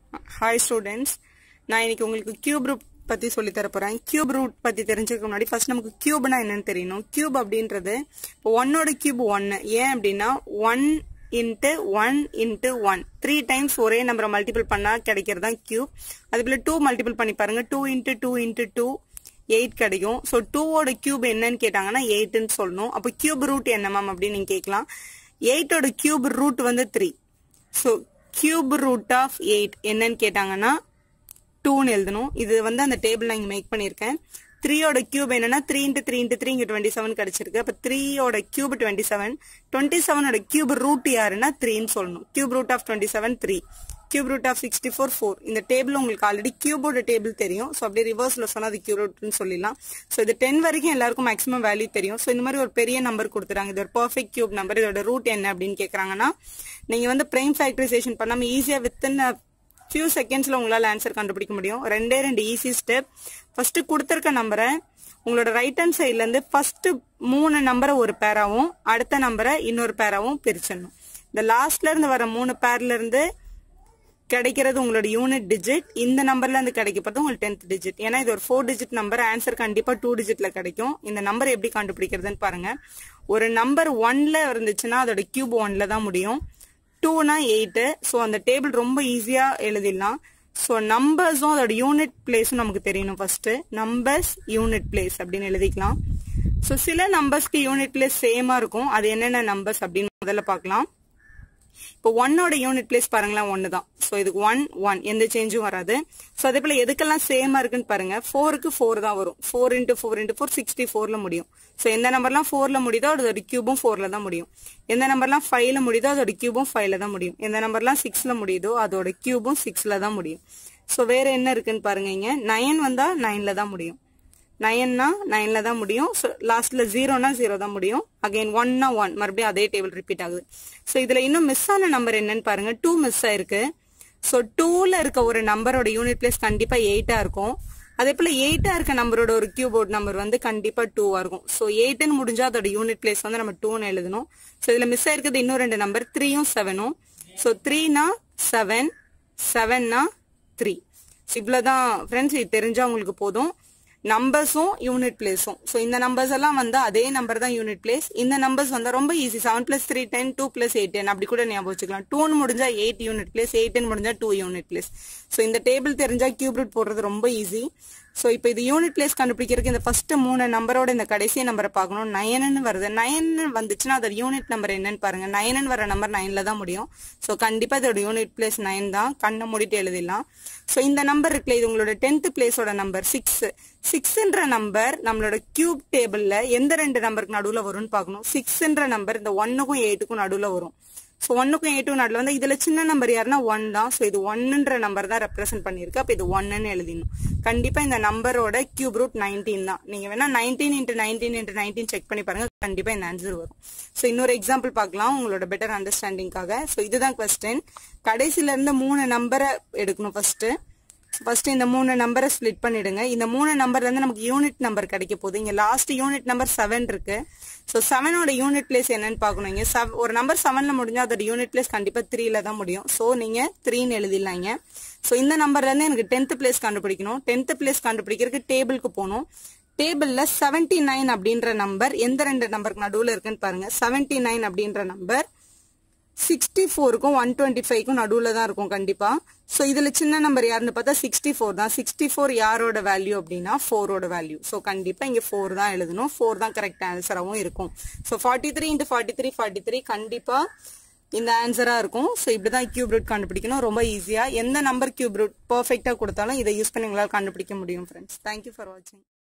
hi students நான் இன்னைக்கு உங்களுக்கு கியூப் ரூட் பத்தி சொல்லி தர போறேன் கியூப் ரூட் பத்தி தெரிஞ்சுக்க முன்னாடி ஃபர்ஸ்ட் நமக்கு கியூப்னா என்னன்னு தெரியணும் கியூப் அப்படின்றது இப்போ ஒன்னோட கியூப் ஒன்னு ஏன் அப்படின்னா one into one into one three times ஒரே நம்பரை மல்டிபிள் பண்ணா கிடைக்கிறது தான் கியூப் அது போல டூ மல்டிபிள் பண்ணி பாருங்க two into two into two eight கிடைக்கும் ஸோ டூவோட கியூப் என்னன்னு கேட்டாங்கன்னா எயிட்னு சொல்லணும் அப்போ கியூப் ரூட் என்ன மேம் அப்படின்னு நீங்க கேட்கலாம் எயிட்டோட கியூப் ரூட் வந்து three so cube root of eight என்னன்னு கேட்டாங்கன்னா டூன்னு எழுதணும் இது வந்து அந்த டேபிள் நான் இங்கே மேக் பண்ணியிருக்கேன் த்ரீயோட கியூப் என்னன்னா three into three into three இங்கே டுவெண்ட்டி செவன் கிடைச்சிருக்கு அப்போ த்ரீயோட கியூப் டுவெண்ட்டி செவன் டுவெண்ட்டி செவனோட கியூப் ரூட் யாருன்னா த்ரீன்னு சொல்லணும் cube root of twenty seven three cube root of sixty four four இந்த டேபிள் உங்களுக்கு ஆல்ரெடி கியூபோட டேபிள் தெரியும் ஸோ அப்படியே ரிவர்ஸ்ல சொன்னா அது கியூப் ரூட்னு சொல்லிடலாம் ஸோ இது டென் வரைக்கும் எல்லாருக்கும் மேக்ஸிமம் வேல்யூ தெரியும் ஸோ இந்த மாதிரி ஒரு பெரிய நம்பர் கொடுத்துறாங்க இது ஒரு பர்ஃபெக்ட் கியூப் நம்பர் இதோட ரூட் என்ன அப்படின்னு கேட்கறாங்கன்னா நீங்க வந்து பிரைம் ஃபேக்டரைசேஷன் பண்ணாம ஈஸியா வித்தின் ஃபியூ செகண்ட்ஸ்ல உங்களால ஆன்சர் கண்டுபிடிக்க முடியும் ரெண்டே ரெண்டு ஈஸி ஸ்டெப் ஃபர்ஸ்ட் கொடுத்துருக்க நம்பரை உங்களோட ரைட் ஹேண்ட் சைட்ல இருந்து ஃபர்ஸ்ட் மூணு நம்பரை ஒரு பேராவும் அடுத்த நம்பரை இன்னொரு பேராவும் பிரிச்சிடணும் இந்த லாஸ்ட்ல இருந்து வர மூணு பேர்ல இருந்து கிடைக்கிறது உங்களோட யூனிட் டிஜிட் இந்த நம்பர்ல இருந்து கிடைக்க போறது உங்களுக்கு டென்த் டிஜிட் ஏன்னா இது ஒரு ஃபோர் டிஜிட் நம்பர் ஆன்சர் கண்டிப்பா டூ டிஜிட்ல கிடைக்கும் இந்த நம்பர் எப்படி கண்டுபிடிக்கிறதுன்னு பாருங்க ஒரு நம்பர் ஒன்ல இருந்துச்சுன்னா அதோட கியூப் ஒன்ல தான் முடியும் டூனா எயிட்டு ஸோ அந்த டேபிள் ரொம்ப ஈஸியா எழுதிடலாம் ஸோ நம்பர்ஸும் அதோட யூனிட் பிளேஸும் நமக்கு தெரியணும் ஃபர்ஸ்ட் நம்பர்ஸ் யூனிட் பிளேஸ் அப்படின்னு எழுதிக்கலாம் ஸோ சில நம்பர்ஸ்க்கு யூனிட் பிளேஸ் சேமா இருக்கும் அது என்னென்ன நம்பர்ஸ் அப்படின்னு முதல்ல பார்க்கலாம் இப்போ ஒன்னோட யூனிட் பிளேஸ் பாருங்களேன் ஒன்னு தான் ஸோ இதுக்கு ஒன் ஒன் எந்த சேஞ்சும் வராது ஸோ அதே போல எதுக்கெல்லாம் சேமா இருக்குன்னு பாருங்க ஃபோருக்கு ஃபோர் தான் வரும் four into four into four sixty ஃபோர்ல முடியும் ஸோ எந்த நம்பர்லாம் ஃபோர்ல முடியுதோ அதோட கியூபும் ஃபோர்ல தான் முடியும் எந்த நம்பர்லாம் ஃபைவ்ல முடியுதோ அதோட கியூபும் ஃபைவ்ல தான் முடியும் எந்த நம்பர்லாம் சிக்ஸ்ல முடியுதோ அதோட கியூபும் சிக்ஸ்ல தான் முடியும் ஸோ வேற என்ன இருக்குன்னு பாருங்க இங்க நயன் வந்தா நைன்ல தான் முடியும் நைன்னா நைன்ல தான் முடியும் ஸோ லாஸ்ட்ல ஜீரோனா ஜீரோ தான் முடியும் அகைன் ஒன்னா ஒன் மறுபடியும் அதே டேபிள் ரிப்பீட் ஆகுது ஸோ இதுல இன்னும் மிஸ் ஆன நம்பர் என்னன்னு பாருங்க டூ மிஸ் ஆயிருக்கு ஸோ டூல இருக்க ஒரு நம்பரோட யூனிட் பிளேஸ் கண்டிப்பா எயிட்டா இருக்கும் அதே போல எயிட்டா இருக்க நம்பரோட ஒரு கியூபோர்ட் நம்பர் வந்து கண்டிப்பா டூவா இருக்கும் ஸோ எயிட்னு முடிஞ்சா அதோட யூனிட் பிளேஸ் வந்து நம்ம டூன்னு எழுதணும் ஸோ இதுல மிஸ் ஆயிருக்கிறது இன்னும் ரெண்டு நம்பர் த்ரீயும் செவனும் ஸோ த்ரீனா செவன் செவன்னா த்ரீ இவ்வளவுதான் ஃப்ரெண்ட்ஸ் இது தெரிஞ்சா உங்களுக்கு போதும் நம்பர்ஸும் யூனிட் பிளேஸும் ஸோ இந்த நம்பர்ஸ் எல்லாம் வந்து அதே நம்பர் தான் யூனிட் பிளேஸ் இந்த நம்பர்ஸ் வந்து ரொம்ப easy seven plus three ten two plus eight ten அப்படி கூட ஞாபகம் வச்சுக்கலாம் டூன்னு முடிஞ்சா எயிட் யூனிட் பிளேஸ் எயிட்னு முடிஞ்சா டூ யூனிட் பிளேஸ் ஸோ இந்த டேபிள் தெரிஞ்சா கியூப் ரூட் போடுறது ரொம்ப ஈஸி ஸோ இப்போ இது யூனிட் பிளேஸ் கண்டுபிடிக்கிறதுக்கு இந்த ஃபர்ஸ்ட் மூணு நம்பரோட இந்த கடைசி நம்பரை பார்க்கணும் நயன்னு வருது நயன் வந்துச்சுன்னா அதோட யூனிட் நம்பர் என்னன்னு பாருங்க நயன் வர நம்பர் நைன்ல தான் முடியும் ஸோ கண்டிப்பா இதோட யூனிட் பிளேஸ் நைன் தான் கண்ணை மூடிட்டு எழுதிடலாம் ஸோ இந்த நம்பர் இருக்குல்ல இது உங்களோட டென்த் பிளேஸோட நம்பர் சிக்ஸ் சிக்ஸ்ன்ற நம்பர் நம்மளோட கியூப் டேபிள்ல எந்த ரெண்டு நம்பருக்கு நடுவில் வரும்னு பார்க்கணும் சிக்ஸ்ன்ற நம்பர் இந்த ஒன்னுக்கும் எயிட்டுக்கும் நடுவில் வரும் ஸோ ஒன்னுக்கும் எயிட்டுக்கும் நடுவில் வந்து இதுல சின்ன நம்பர் யாருன்னா ஒன் தான் ஸோ இது ஒன்னுன்ற நம்பர் தான் ரெப்ரசென்ட் பண்ணிருக்கு அப்போ இது ஒன்னு எழுதிடணும் கண்டிப்பா இந்த நம்பரோட கியூப் ரூட் நைன்டீன் தான் நீங்க வேணா nineteen into nineteen into nineteen check பண்ணி பாருங்க கண்டிப்பா இந்த ஆன்சர் வரும் ஸோ இன்னொரு எக்ஸாம்பிள் பார்க்கலாம் உங்களோட பெட்டர் அண்டர்ஸ்டாண்டிங்காக ஸோ இதுதான் கொஸ்டின் கடைசில இருந்து மூணு நம்பரை எடுக்கணும் ஃபர்ஸ்ட் ஃபர்ஸ்ட் இந்த மூணு நம்பரை ஸ்பிளிட் பண்ணிடுங்க இந்த மூணு நம்பர்ல இருந்து நமக்கு யூனிட் நம்பர் கிடைக்க போகுது இங்க லாஸ்ட் யூனிட் நம்பர் செவன் இருக்கு ஸோ செவனோட யூனிட் பிளேஸ் என்னன்னு பார்க்கணும் இங்க ஒரு நம்பர் செவன்ல முடிஞ்சா அதோட யூனிட் பிளேஸ் கண்டிப்பா த்ரீல தான் முடியும் ஸோ நீங்க த்ரீன்னு எழுதிடலாங்க ஸோ இந்த நம்பர்ல இருந்து எனக்கு டென்த் பிளேஸ் கண்டுபிடிக்கணும் டென்த் பிளேஸ் கண்டுபிடிக்கிறதுக்கு டேபிளுக்கு போகணும் டேபிள்ல செவன்டி நைன் அப்படின்ற நம்பர் எந்த ரெண்டு நம்பருக்கு நடுவில் இருக்குன்னு பாருங்க செவன்டி நைன் அப்படின்ற நம்பர் சிக்ஸ்டி ஃபோருக்கும் ஒன் டுவெண்ட்டி ஃபைவ்க்கும் நடுவில் தான் இருக்கும் கண்டிப்பா ஸோ இதுல சின்ன நம்பர் யாருன்னு பார்த்தா சிக்ஸ்டி ஃபோர் தான் சிக்ஸ்டி ஃபோர் யாரோட வேல்யூ அப்படின்னா ஃபோரோட வேல்யூ ஸோ கண்டிப்பா இங்க ஃபோர் தான் எழுதணும் ஃபோர் தான் கரெக்ட் ஆன்சராகவும் இருக்கும் so forty three into forty three forty three கண்டிப்பா இந்த ஆன்சரா இருக்கும் ஸோ இப்படிதான் கியூப் ரூட் கண்டுபிடிக்கணும் ரொம்ப ஈஸியா எந்த நம்பர் கியூப் ரூட் பர்ஃபெக்டா கொடுத்தாலும் இதை யூஸ் பண்ணி உங்களால் கண்டுபிடிக்க முடியும் ஃப்ரெண்ட்ஸ் தேங்க்யூ ஃபார் வாட்சிங்